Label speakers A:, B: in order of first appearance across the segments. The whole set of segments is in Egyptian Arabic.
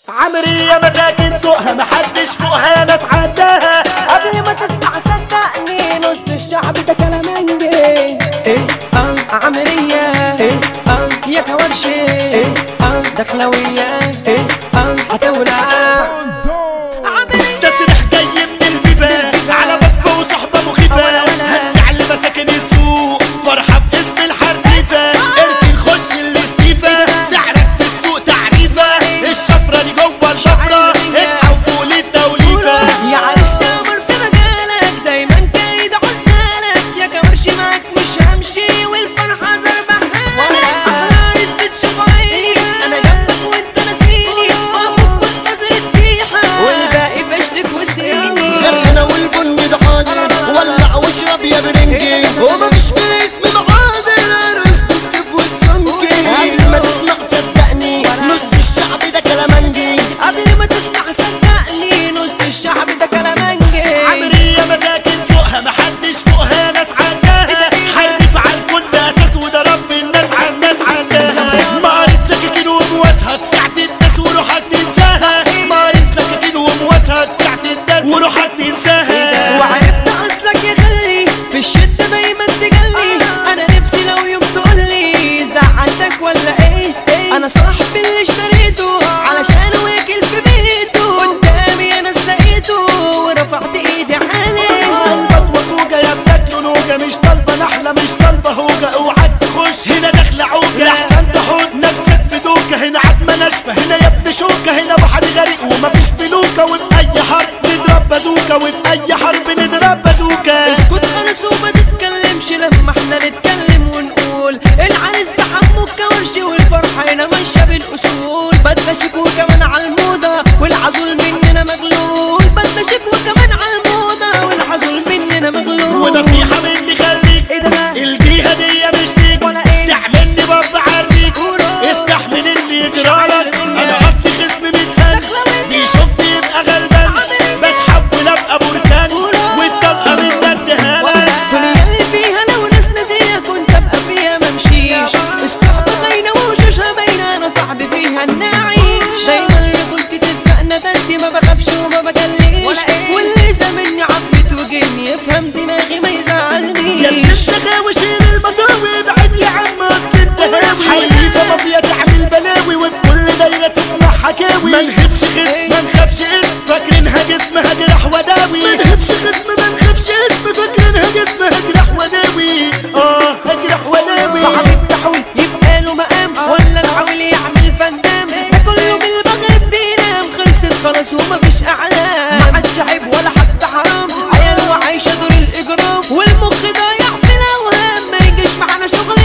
A: عمرية مساكن سوقها محدش فوقها ناس عداها
B: قبل ما تسمع صدقني نص الشعب ده كلامنجي ايه اه عمرية ايه اه يا كورشي ايه اه دخلوية ايه اه هتولع
A: ده سلاح جاي من الفيفا على بفة وصحبة مخيفة هتزعل مساكن السوق فرحة باسم الحريفة اركن خش الاستيفا سعرك في السوق تعريفة الشفرة دي جوه الشفرة اصحى وفوق للتوليفة
B: يا عرس يا عمر في مجالك دايما كايد عسالك يا كورشي معاك مش همشي والفرحة زربحالك احلى عرس بتشوف عيني انا جنبك وانت ناسيني وابوك منتظر الديحة والباقي فشتك وسيني
C: انا والبن ده حاضر ولع واشرب يا برنجي ومفيش في اسم مغادر ارقص بالسيف والسنجي قبل ما تسمع صدقني نص الشعب ده كلامنجي
B: قبل ما تسمع صدقني نص الشعب ده كلامنجي
A: عمرية مساكن سوقها محدش فوقها ناس عداها حرف على الكل اساس وده رب الناس على الناس عداها مارد سكاكين ومواسها تساعد الناس وروحك تنساها مارد سكاكين ومواسها تساعد الناس وروحك تنساها
B: وعرفت اصلك يا خلي في الشدة دايما تجلي انا نفسي لو يوم تقولي زعلتك ولا ايه انا صاحبي اللي اشتريته علشان واكل في بيته قدامي انا لقيته ورفعت ايدي عليه
A: طلبة وزوجة يا بتاكلوا نوجة مش طالبة نحلة مش طالبة هوجة اوعى تخش هنا داخلة عوجة احسن تحط نفسك في دوكة هنا عدمة ناشفة هنا يا ابن شوكة هنا بحر غريق ومفيش فلوكة وفي اي حرب نضرب بازوكة وفي اي حرب نضرب بازوكة
B: اسكت خالص وما تتكلمش لما احنا نتكلم ونقول العريس ده حمو الكورش والفرحة هنا ماشية بالاصول بدنا شيك وكمان على الموضة والعزول مننا مغلول بدنا شيك وكمان على الموضة والعزول مننا مغلول
A: ونصيحة مني خليك
B: ايه ده بقى؟
A: الجيهة دي مش ليك
B: ولا ايه؟
A: تعملني باب عليك
B: ورا.
A: استحمل اللي يجرالك
B: عمرية.
A: انا قصدي خصم متهان
B: دخلوية.
A: بيشوفني يبقى غلبان
B: عمرية.
A: بتحول ابقى بركان
B: ورا.
A: والطلقة من ده اديها لك
B: الدنيا اللي فيها لو ناس نسيه كنت ابقى فيها ممشيش الصحبة باينة ووشوشها باينة انا صاحبي فيها النعيش دايما رجولتي تسبقنا تانتي ما بخافش وما بكليش واللي زمني عفت وجني يفهم دماغي ما
A: يا
B: يزعلنيش
A: البشتغاوي شيل المضاوي ابعد يا عم اصل انت هاوي حريفة مافيا تعمل بلاوي وفي كل دايرة تسمع حكاوي ما نخافش خصم ما نخافش اسم فاكرينها جسم هجرح وداوي ما نخافش خصم ما نخافش اسم فاكرينها جسم هجرح وداوي اه هجرح وداوي
B: صاحب التحوي يبقى له مقام ولا العول يعمل فندام ده كله بالمغرب بينام خلصت خلاص ومفيش اعلام ما عادش عيب ولا حتى حرام عيال وعايشه دور الاجرام والمخ ضايع في الاوهام ما يجيش معانا شغل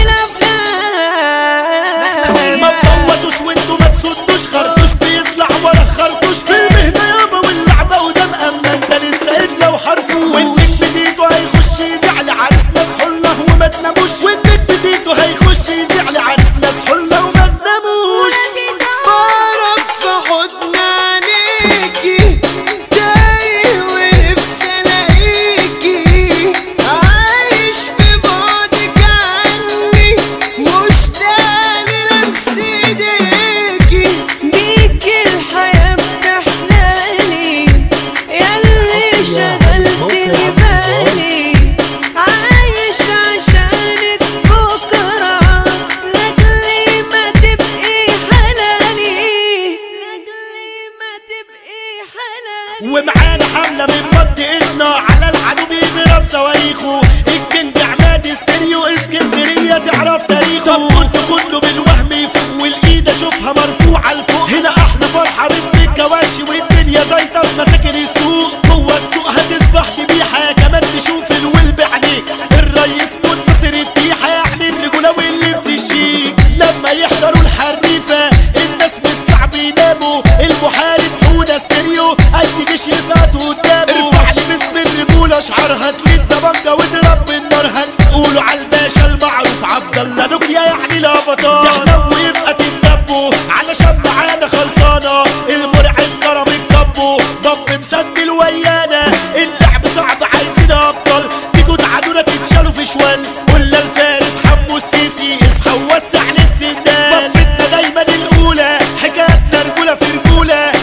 B: الافلام
A: ما تطوطوش وانتوا ما تصدوش خرطوش بيطلع ورا خرطوش في المهنة يابا واللعبة وده مأمن ده لسه إلا وحرفوش والنجم بديته هيخش يزعل عرس ناس حلة وما تناموش والنجم بديته هيخش يزعل عرس ناس حلة وما تناموش
C: بعرف في حضن عينيكي تايه ونفسي الاقيكي عايش في بعدك عني مشتاق للمس ايديكي
B: بيك الحياة بتحلالي ياللي شغلت لي بالي عايش عشانك بكرة لاجلي ما تبقي حناني لاجلي ما تبقي حناني
A: ومعانا حملة من منطقتنا على العدو بيضرب صواريخه الجند عماد استريو اسكندرية تعرف تاريخه طب كله بالوهم يفوق والايد اشوفها مرفوعة لفوق هنا احلى فرحة باسم الكواشي والدنيا زيطة في مساكن السوق جوه السوق هتصبح ذبيحة كمان تشوف الولب عليك الريس منتصر التيحة يعني الرجولة واللبس الشيك لما يحضروا الحريفة الناس مش صعب يناموا المحارب حوده ستيريو اي جيش يسقط قدامه ارفع لي باسم الرجولة اشعارها تليد ضبنجة واضرب بالنار هنقولوا على الباشا المعروف عبد الله نوكيا يعني الافاتار تحلو ويبقى تتدبوا علشان معانا خلصانة المرعب كرم الكبو ضب مسندل ويانا اللعب صعب عايزين ابطال تيجوا تعالونا تتشالوا في شوال ولا الفارس حمو السيسي اصحى ووسع للسندال ضفتنا دايما الاولى حكايتنا رجولة في رجولة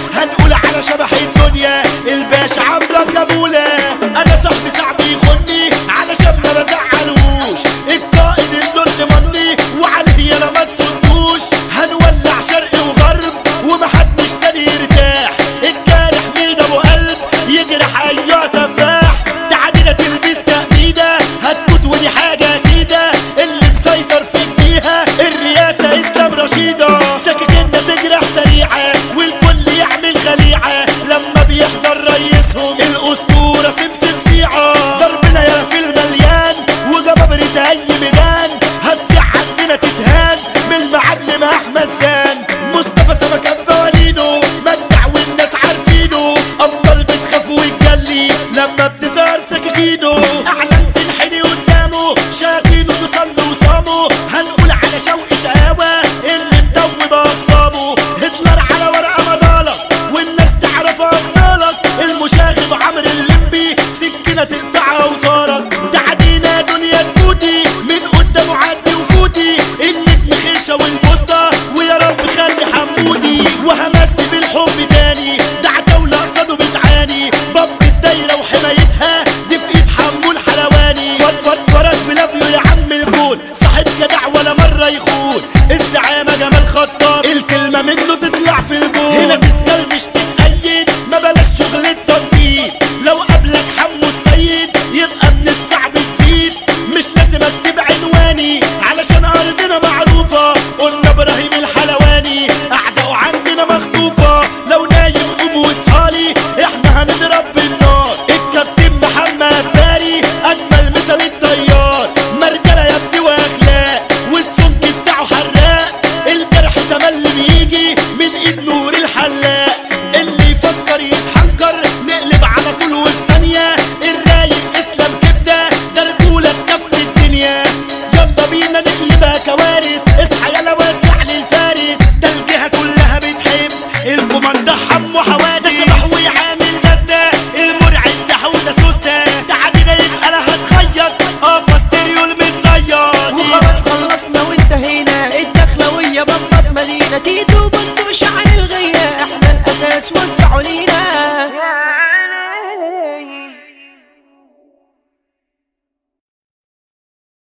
A: هتلر على ورقة مضالك والناس تعرف أبطالك المشاغب عمرو اللمبي سكينة تقطع أوتارك تعدينا دنيا تفوتي من قدامه عدي وفوتي النجم خيشة والبوسطة ويا رب خلي حمودي وهمسي بالحب تاني ده عتاولة قصده بتعاني باب الدايرة وحمايتها دي في ايد حمو الحلواني فضفض وراك بلافيو يا عم الجون صاحب جدع ولا مرة يخون الزعامة جمال خطاب الكلمة منه تطلع في الجون هنا تتكلمش تتأيد ما بلاش شغل التنطيط لو قبلك حمو السيد يبقى من الصعب تزيد مش لازم اكتب عنواني علشان ارضنا معروفة قلنا ابراهيم الحلواني اعداؤه عندنا مخطوفة لو نايم قوم واصحالي احنا هنضرب بالنار الكابتن محمد باري اجمل مثل الطيار مرجله يا ابني واخلاق والسمك بتاعه حراق الجرح تملي بيجي من ايد نور الحلاق اللي يفكر يتحنكر نقلب على طول وفي ثانيه الرايق اسلام كبده ده رجوله بكف الدنيا يلا بينا نقلبها كوارث اصحى يلا وسع للفارس ده الجهه كلها بتحب الكوماندا حمو حوادث شبح ويعامل دسته المرعب ده حوده سوسته تعالينا يبقى انا هتخيط اه ستيريو المتصيد
B: وخلاص خلصنا وانتهينا الدخلوية بطة مدينة تيتو بطوش عن الغيرة احنا الاساس وسعوا لينا